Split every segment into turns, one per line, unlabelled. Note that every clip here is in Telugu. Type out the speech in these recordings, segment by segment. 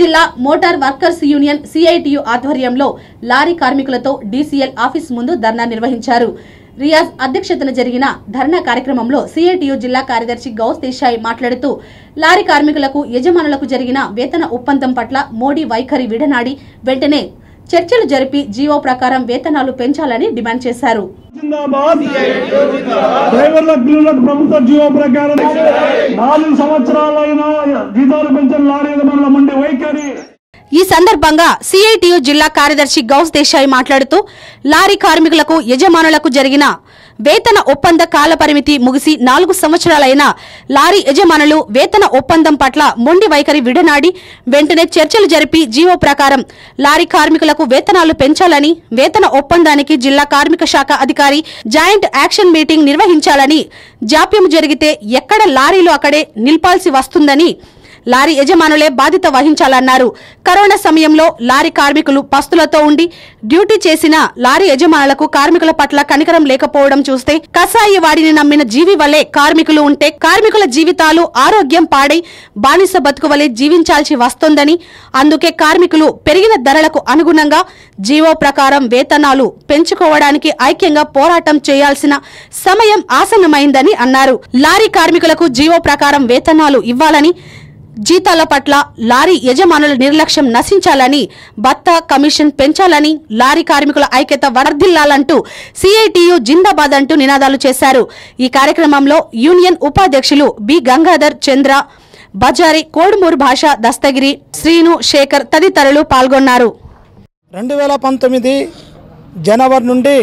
జిల్లా మోటార్ వర్కర్స్ యూనియన్ సిఐటియు ఆధ్వర్యంలో లారీ కార్మికులతో డీసీఎల్ ఆఫీస్ ముందు ధర్నా నిర్వహించారు రియాజ్ అధ్యక్షతన జరిగిన ధర్నా కార్యక్రమంలో సిఐటియు జిల్లా కార్యదర్శి గౌస్ దేశాయ్ మాట్లాడుతూ లారీ కార్మికులకు యజమానులకు జరిగిన వేతన ఒప్పందం పట్ల మోడీ వైఖరి విడనాడి వెంటనే చర్చలు జరిపి జీవో ప్రకారం వేతనాలు పెంచాలని డిమాండ్ చేశారు
జిందాబాద్ డ్రైవర్ల బిల్లులకు ప్రభుత్వ జీవో ప్రకారం నాలుగు సంవత్సరాలైన జీతాలు పెంచిన లారీ యజమానుల మండి వైఖరి
ఈ సందర్భంగా సిఐటియు జిల్లా కార్యదర్శి గౌస్ దేశాయ్ మాట్లాడుతూ లారీ కార్మికులకు యజమానులకు జరిగిన వేతన ఒప్పంద కాల పరిమితి ముగిసి నాలుగు సంవత్సరాలైన లారీ యజమానులు వేతన ఒప్పందం పట్ల మొండి వైఖరి విడనాడి వెంటనే చర్చలు జరిపి జీవో ప్రకారం లారీ కార్మికులకు వేతనాలు పెంచాలని వేతన ఒప్పందానికి జిల్లా కార్మిక శాఖ అధికారి జాయింట్ యాక్షన్ మీటింగ్ నిర్వహించాలని జాప్యం జరిగితే ఎక్కడ లారీలు అక్కడే నిల్పాల్సి వస్తుందని లారీ యజమానులే బాధ్యత వహించాలన్నారు కరోనా సమయంలో లారీ కార్మికులు పస్తులతో ఉండి డ్యూటీ చేసిన లారీ యజమానులకు కార్మికుల పట్ల కనికరం లేకపోవడం చూస్తే కసాయి వాడిని నమ్మిన జీవి వలె కార్మికులు ఉంటే కార్మికుల జీవితాలు ఆరోగ్యం పాడై బానిస బతుకు వలె జీవించాల్సి వస్తోందని అందుకే కార్మికులు పెరిగిన ధరలకు అనుగుణంగా జీవో ప్రకారం వేతనాలు పెంచుకోవడానికి ఐక్యంగా పోరాటం చేయాల్సిన సమయం ఆసన్నమైందని అన్నారు లారీ కార్మికులకు జీవో ప్రకారం వేతనాలు ఇవ్వాలని జీతాల పట్ల లారీ యజమానుల నిర్లక్ష్యం నశించాలని భత్తా కమిషన్ పెంచాలని లారీ కార్మికుల ఐక్యత వర్ధిల్లాలంటూ సిఐటియు జిందాబాద్ అంటూ నినాదాలు చేశారు ఈ కార్యక్రమంలో యూనియన్ ఉపాధ్యక్షులు బి గంగాధర్ చంద్ర బజారి కోడుమూరు భాష దస్తగిరి శ్రీను శేఖర్ తదితరులు పాల్గొన్నారు
రెండు వేల పంతొమ్మిది జనవరి నుండి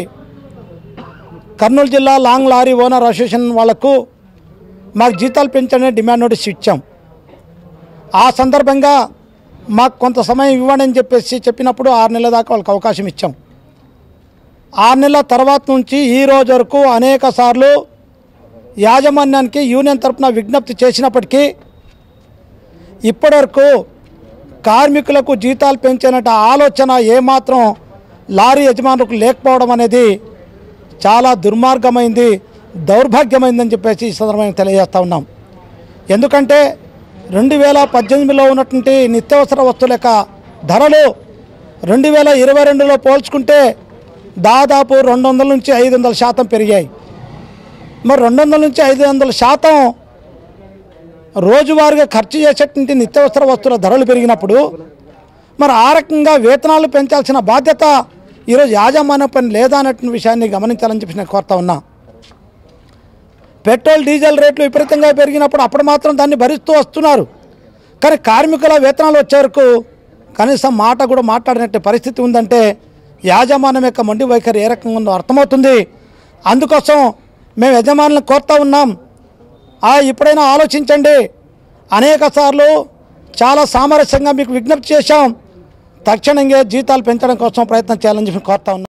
కర్నూలు జిల్లా లాంగ్ లారీ ఓనర్ అసోసియేషన్ వాళ్లకు మాకు జీతాలు పెంచనే డిమాండ్ నోటీస్ ఇచ్చాం ఆ సందర్భంగా మాకు కొంత సమయం ఇవ్వండి అని చెప్పేసి చెప్పినప్పుడు ఆరు నెలల దాకా వాళ్ళకి అవకాశం ఇచ్చాం ఆరు నెలల తర్వాత నుంచి ఈ రోజు వరకు అనేక సార్లు యాజమాన్యానికి యూనియన్ తరపున విజ్ఞప్తి చేసినప్పటికీ ఇప్పటివరకు కార్మికులకు జీతాలు పెంచేనట ఆలోచన ఏమాత్రం లారీ యజమానులకు లేకపోవడం అనేది చాలా దుర్మార్గమైంది దౌర్భాగ్యమైందని చెప్పేసి ఈ సందర్భంగా తెలియజేస్తూ ఉన్నాం ఎందుకంటే రెండు వేల పద్దెనిమిదిలో ఉన్నటువంటి నిత్యావసర వస్తువుల యొక్క ధరలు రెండు వేల ఇరవై రెండులో పోల్చుకుంటే దాదాపు రెండు వందల నుంచి ఐదు వందల శాతం పెరిగాయి మరి రెండు వందల నుంచి ఐదు వందల శాతం రోజువారీగా ఖర్చు చేసేటువంటి నిత్యావసర వస్తువుల ధరలు పెరిగినప్పుడు మరి ఆ రకంగా వేతనాలు పెంచాల్సిన బాధ్యత ఈరోజు యాజమాన్య పని లేదా అన్నటువంటి విషయాన్ని గమనించాలని చెప్పి నేను కోరుతా ఉన్నా పెట్రోల్ డీజిల్ రేట్లు విపరీతంగా పెరిగినప్పుడు అప్పుడు మాత్రం దాన్ని భరిస్తూ వస్తున్నారు కానీ కార్మికుల వేతనాలు వచ్చే వరకు కనీసం మాట కూడా మాట్లాడినట్టు పరిస్థితి ఉందంటే యాజమాన్యం యొక్క మొండి వైఖరి ఏ రకంగా ఉందో అర్థమవుతుంది అందుకోసం మేము యజమానులను కోరుతా ఉన్నాం ఆ ఇప్పుడైనా ఆలోచించండి అనేక సార్లు చాలా సామరస్యంగా మీకు విజ్ఞప్తి చేశాం తక్షణంగా జీతాలు పెంచడం కోసం ప్రయత్నం చేయాలని చెప్పి కోరుతా ఉన్నాం